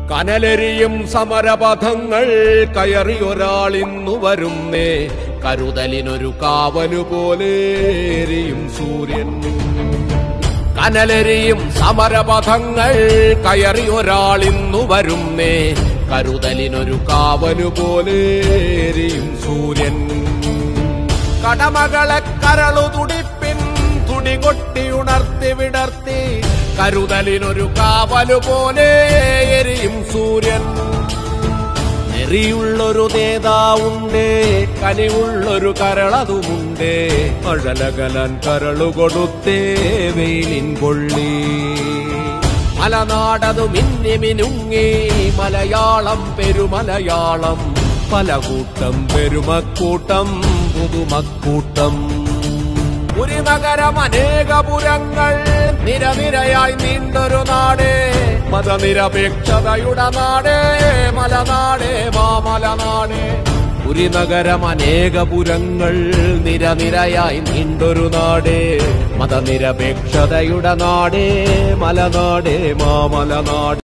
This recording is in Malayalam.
കനലെരിയും സമരപഥങ്ങൾ കയറിയൊരാളിന്നു വരുന്നേ കരുതലിനൊരു കാവലു പോലെ എരിയും സൂര്യൻ കനലെരിയും സമരപഥങ്ങൾ കയറിയൊരാളിന്നു വരുന്നേ കരുതലിനൊരു കാവലു പോലെ എരിയും സൂര്യൻ കടമകളെ കരളു തുടിപ്പിൻ തുടി കൊട്ടി ഉണർത്തി വിടർത്തി കരുതലിനൊരു കാവലു പോലെ എരിയും സൂര്യൻ നെറിയുള്ളൊരു നേതാവുണ്ടേ കനിവുള്ളൊരു കരളതുമുണ്ടേ അഴലകലാൻ കരളു കൊടുത്തേ വെയിലിൻ കൊള്ളി മലനാടതു മിന്നി മിനുങ്ങി മലയാളം പെരുമലയാളം പല കൂട്ടം പെരുമക്കൂട്ടം പുതുമക്കൂട്ടം ഒരു നഗരം അനേകപുരങ്ങൾ നിരനിരയായി നീണ്ടൊരു നാട് മതനിരപേക്ഷതയുടെ നാട് മലനാട് മാമലനാട് ഒരു നഗരം അനേകപുരങ്ങൾ നിരനിരയായി നീണ്ടൊരു നാട് മതനിരപേക്ഷതയുടെ നാട് മലനാട് മാമലനാട്